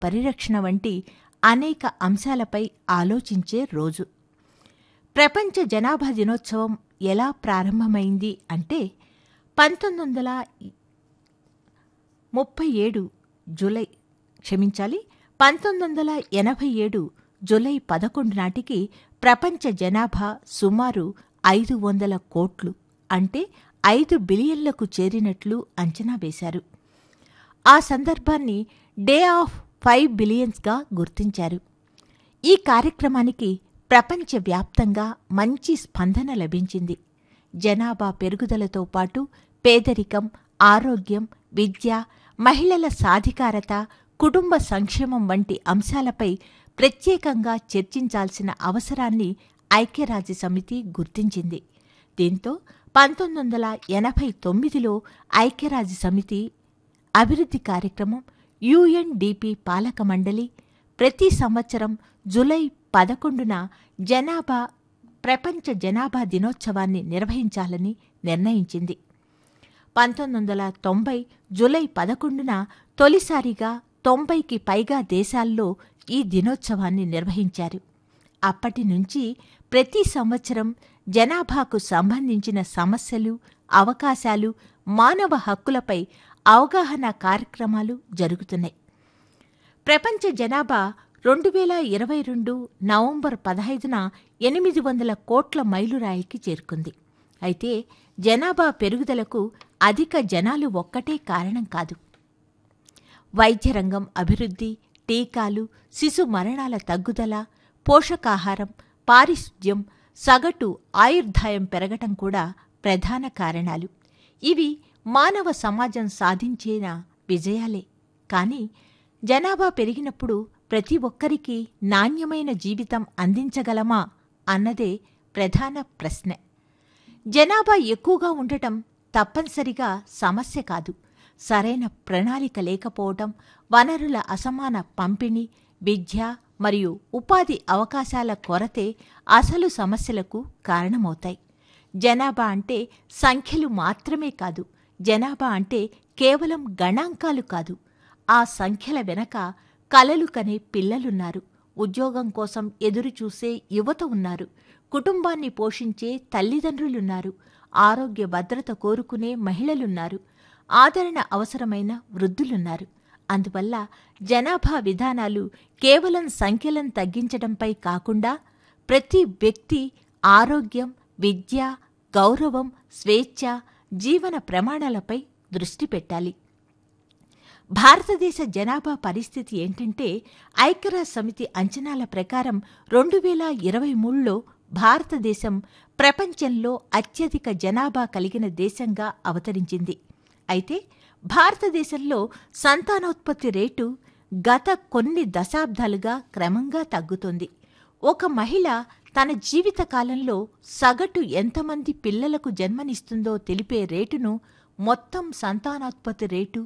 పరిరక్షణ వంటి అనేక అంశాలపై ఆలోచించే రోజు ప్రపంచ జనాభా దినోత్సవం ఎలా ప్రారంభమైంది అంటే పంతొమ్మిది వందల ముప్పై ఏడు జూలై క్షమించాలి పంతొమ్మిది వందల ఎనభై ఏడు జూలై పదకొండు నాటికి ప్రపంచ జనాభా సుమారు ఐదు వందల కోట్లు అంటే ఐదు బిలియన్లకు చేరినట్లు అంచనా వేశారు ఆ సందర్భాన్ని డే ఆఫ్ ఫైవ్ బిలియన్స్గా గుర్తించారు ఈ కార్యక్రమానికి ప్రపంచవ్యాప్తంగా మంచి స్పందన లభించింది జనాభా పెరుగుదలతో పాటు పేదరికం ఆరోగ్యం విద్య మహిళల సాధికారత కుటుంబ సంక్షేమం వంటి అంశాలపై ప్రత్యేకంగా చర్చించాల్సిన అవసరాన్ని ఐక్యరాజ్య సమితి గుర్తించింది దీంతో పంతొమ్మిది వందల ఎనభై తొమ్మిదిలో ఐక్యరాజ్య సమితి అభివృద్ధి కార్యక్రమం యుఎన్డిపి పాలక మండలి ప్రతి సంవత్సరం జులై పదకొండున జనాభా ప్రపంచ జనాభా దినోత్సవాన్ని నిర్వహించాలని నిర్ణయించింది పంతొమ్మిది వందల తొంభై జులై పదకొండున తొలిసారిగా తొంభైకి పైగా దేశాల్లో ఈ దినోత్సవాన్ని నిర్వహించారు అప్పటి నుంచి ప్రతి సంవత్సరం జనాభాకు సంబంధించిన సమస్యలు అవకాశాలు మానవ హక్కులపై అవగాహన కార్యక్రమాలు జరుగుతున్నాయి ప్రపంచ జనాభా రెండు వేల ఇరవై రెండు నవంబర్ పదహైదున ఎనిమిది వందల కోట్ల మైలురాయికి చేరుకుంది అయితే జనాభా పెరుగుదలకు అధిక జనాలు ఒక్కటే కారణం కాదు వైద్య రంగం అభివృద్ధి టీకాలు శిశు మరణాల తగ్గుదల పోషకాహారం పారిశుద్ధ్యం సగటు ఆయుర్దాయం పెరగటం కూడా ప్రధాన కారణాలు ఇవి మానవ సమాజం సాధించిన విజయాలే కానీ జనాభా పెరిగినప్పుడు ప్రతి ఒక్కరికి నాణ్యమైన జీవితం అందించగలమా అన్నదే ప్రధాన ప్రశ్న జనాభా ఎక్కువగా ఉండటం తప్పనిసరిగా సమస్య కాదు సరైన ప్రణాళిక లేకపోవటం వనరుల అసమాన పంపిణీ విద్య మరియు ఉపాధి అవకాశాల కొరతే అసలు సమస్యలకు కారణమవుతాయి జనాభా అంటే సంఖ్యలు మాత్రమే కాదు జనాభా అంటే కేవలం గణాంకాలు కాదు ఆ సంఖ్యల వెనక కలలు కనే పిల్లలున్నారు ఉద్యోగం కోసం ఎదురుచూసే యువత ఉన్నారు కుటుంబాన్ని పోషించే తల్లిదండ్రులున్నారు ఆరోగ్య భద్రత కోరుకునే మహిళలున్నారు ఆదరణ అవసరమైన వృద్ధులున్నారు అందువల్ల జనాభా విధానాలు కేవలం సంఖ్యలను తగ్గించడంపై కాకుండా ప్రతి వ్యక్తి ఆరోగ్యం విద్య గౌరవం స్వేచ్ఛ జీవన ప్రమాణాలపై దృష్టి పెట్టాలి భారతదేశ జనాభా పరిస్థితి ఏంటంటే ఐక్యరాజ్య సమితి అంచనాల ప్రకారం రెండు వేల ఇరవై మూడులో భారతదేశం ప్రపంచంలో అత్యధిక జనాభా కలిగిన దేశంగా అవతరించింది అయితే భారతదేశంలో సంతానోత్పత్తి రేటు గత కొన్ని దశాబ్దాలుగా క్రమంగా తగ్గుతోంది ఒక మహిళ తన జీవితకాలంలో సగటు ఎంతమంది పిల్లలకు జన్మనిస్తుందో తెలిపే రేటును మొత్తం సంతానోత్పత్తి రేటు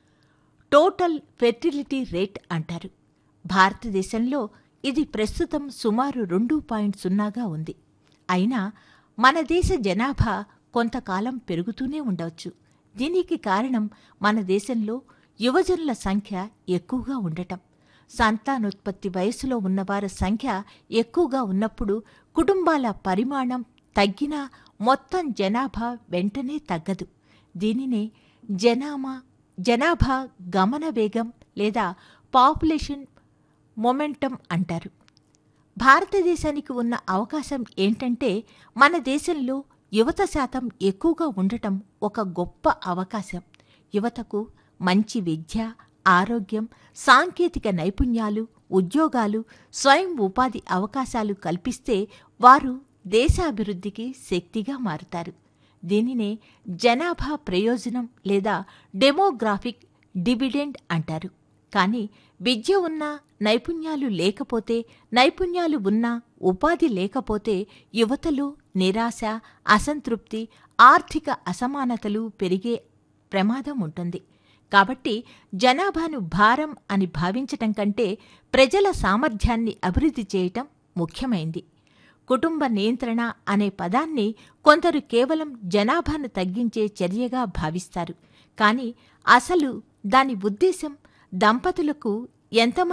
టోటల్ ఫెర్టిలిటీ రేట్ అంటారు భారతదేశంలో ఇది ప్రస్తుతం సుమారు రెండు పాయింట్ సున్నాగా ఉంది అయినా మన దేశ జనాభా కొంతకాలం పెరుగుతూనే ఉండవచ్చు దీనికి కారణం మన దేశంలో యువజనుల సంఖ్య ఎక్కువగా ఉండటం సంతానోత్పత్తి వయసులో ఉన్నవారి సంఖ్య ఎక్కువగా ఉన్నప్పుడు కుటుంబాల పరిమాణం తగ్గినా మొత్తం జనాభా వెంటనే తగ్గదు దీనినే జనామా జనాభా గమన వేగం లేదా పాపులేషన్ మొమెంటం అంటారు భారతదేశానికి ఉన్న అవకాశం ఏంటంటే మన దేశంలో యువత శాతం ఎక్కువగా ఉండటం ఒక గొప్ప అవకాశం యువతకు మంచి విద్య ఆరోగ్యం సాంకేతిక నైపుణ్యాలు ఉద్యోగాలు స్వయం ఉపాధి అవకాశాలు కల్పిస్తే వారు దేశాభివృద్ధికి శక్తిగా మారుతారు దీనినే జనాభా ప్రయోజనం లేదా డెమోగ్రాఫిక్ డివిడెండ్ అంటారు కానీ విద్య ఉన్నా నైపుణ్యాలు లేకపోతే నైపుణ్యాలు ఉన్నా ఉపాధి లేకపోతే యువతలో నిరాశ అసంతృప్తి ఆర్థిక అసమానతలు పెరిగే ప్రమాదం ఉంటుంది కాబట్టి జనాభాను భారం అని భావించటం కంటే ప్రజల సామర్థ్యాన్ని అభివృద్ధి చేయటం ముఖ్యమైంది కుటుంబ నియంత్రణ అనే పదాన్ని కొందరు కేవలం జనాభాను తగ్గించే చర్యగా భావిస్తారు కానీ అసలు దాని ఉద్దేశం దంపతులకు ఎంతమంది